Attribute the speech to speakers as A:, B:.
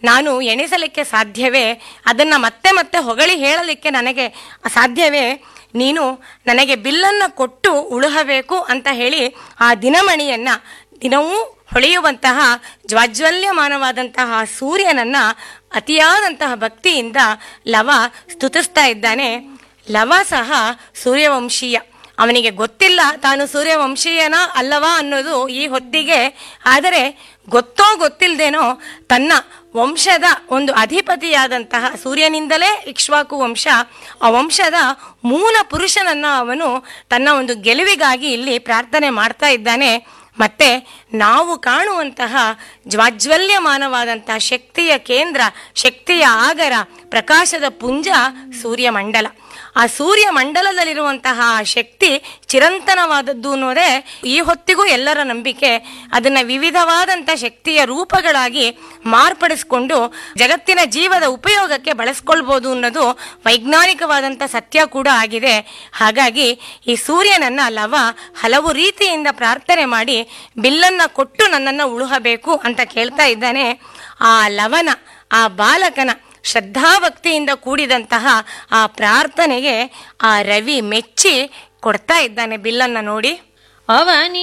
A: ನಾನು ಎಣಿಸಲಿಕ್ಕೆ ಸಾಧ್ಯವೇ ಅದನ್ನು ಮತ್ತೆ ಮತ್ತೆ ಹೊಗಳಿ ಹೇಳಲಿಕ್ಕೆ ನನಗೆ ಸಾಧ್ಯವೇ ನೀನು ನನಗೆ ಬಿಲ್ಲನ್ನು ಕೊಟ್ಟು ಉಳುಹಬೇಕು ಅಂತ ಹೇಳಿ ಆ ದಿನಮಣಿಯನ್ನ ದಿನವೂ ಹೊಳೆಯುವಂತಹ ಜ್ವಾಜ್ವಲ್ಯಮಾನವಾದಂತಹ ಸೂರ್ಯನನ್ನ ಅತಿಯಾದಂತಹ ಭಕ್ತಿಯಿಂದ ಲವ ಸ್ತುತಿಸ್ತಾ ಇದ್ದಾನೆ ಲವ ಸಹ ಸೂರ್ಯವಂಶೀಯ ಅವನಿಗೆ ಗೊತ್ತಿಲ್ಲ ತಾನು ಸೂರ್ಯವಂಶೀಯನ ಅಲ್ಲವಾ ಅನ್ನೋದು ಈ ಹೊತ್ತಿಗೆ ಆದರೆ ಗೊತ್ತೋ ಗೊತ್ತಿಲ್ಲದೇನೋ ತನ್ನ ವಂಶದ ಒಂದು ಅಧಿಪತಿಯಾದಂತಹ ಸೂರ್ಯನಿಂದಲೇ ಇಕ್ಷ್ವಾಕು ವಂಶ ಆ ವಂಶದ ಮೂಲ ಪುರುಷನನ್ನ ಅವನು ತನ್ನ ಒಂದು ಗೆಲುವಿಗಾಗಿ ಇಲ್ಲಿ ಪ್ರಾರ್ಥನೆ ಮಾಡ್ತಾ ಇದ್ದಾನೆ ಮತ್ತೆ ನಾವು ಕಾಣುವಂತಹ ಜ್ವಾಜ್ವಲ್ಯಮಾನವಾದಂತಹ ಶಕ್ತಿಯ ಕೇಂದ್ರ ಶಕ್ತಿಯ ಆಗರ ಪ್ರಕಾಶದ ಪುಂಜ ಸೂರ್ಯಮಂಡಲ ಆ ಸೂರ್ಯ ಮಂಡಲದಲ್ಲಿರುವಂತಹ ಆ ಶಕ್ತಿ ಚಿರಂತನವಾದದ್ದು ಅನ್ನೋದೇ ಈ ಹೊತ್ತಿಗೂ ಎಲ್ಲರ ನಂಬಿಕೆ ಅದನ್ನ ವಿವಿಧವಾದಂಥ ಶಕ್ತಿಯ ರೂಪಗಳಾಗಿ ಮಾರ್ಪಡಿಸ್ಕೊಂಡು ಜಗತ್ತಿನ ಜೀವದ ಉಪಯೋಗಕ್ಕೆ ಬಳಸ್ಕೊಳ್ಬೋದು ಅನ್ನೋದು ವೈಜ್ಞಾನಿಕವಾದಂಥ ಸತ್ಯ ಕೂಡ ಆಗಿದೆ ಹಾಗಾಗಿ ಈ ಸೂರ್ಯನನ್ನ ಲವ ಹಲವು ರೀತಿಯಿಂದ ಪ್ರಾರ್ಥನೆ ಮಾಡಿ ಬಿಲ್ಲನ್ನ ಕೊಟ್ಟು ನನ್ನನ್ನು ಉಳುಹಬೇಕು ಅಂತ ಕೇಳ್ತಾ ಇದ್ದಾನೆ ಆ ಲವನ ಆ ಬಾಲಕನ ಶ್ರದ್ಧಾಭಕ್ತಿಯಿಂದ ಕೂಡಿದಂತಹ ಆ ಪ್ರಾರ್ಥನೆಗೆ ಆ ರವಿ ಮೆಚ್ಚಿ ಕೊಡ್ತಾ ಇದ್ದಾನೆ ಬಿಲ್ಲನ್ನ ನೋಡಿ
B: ಅವನಿ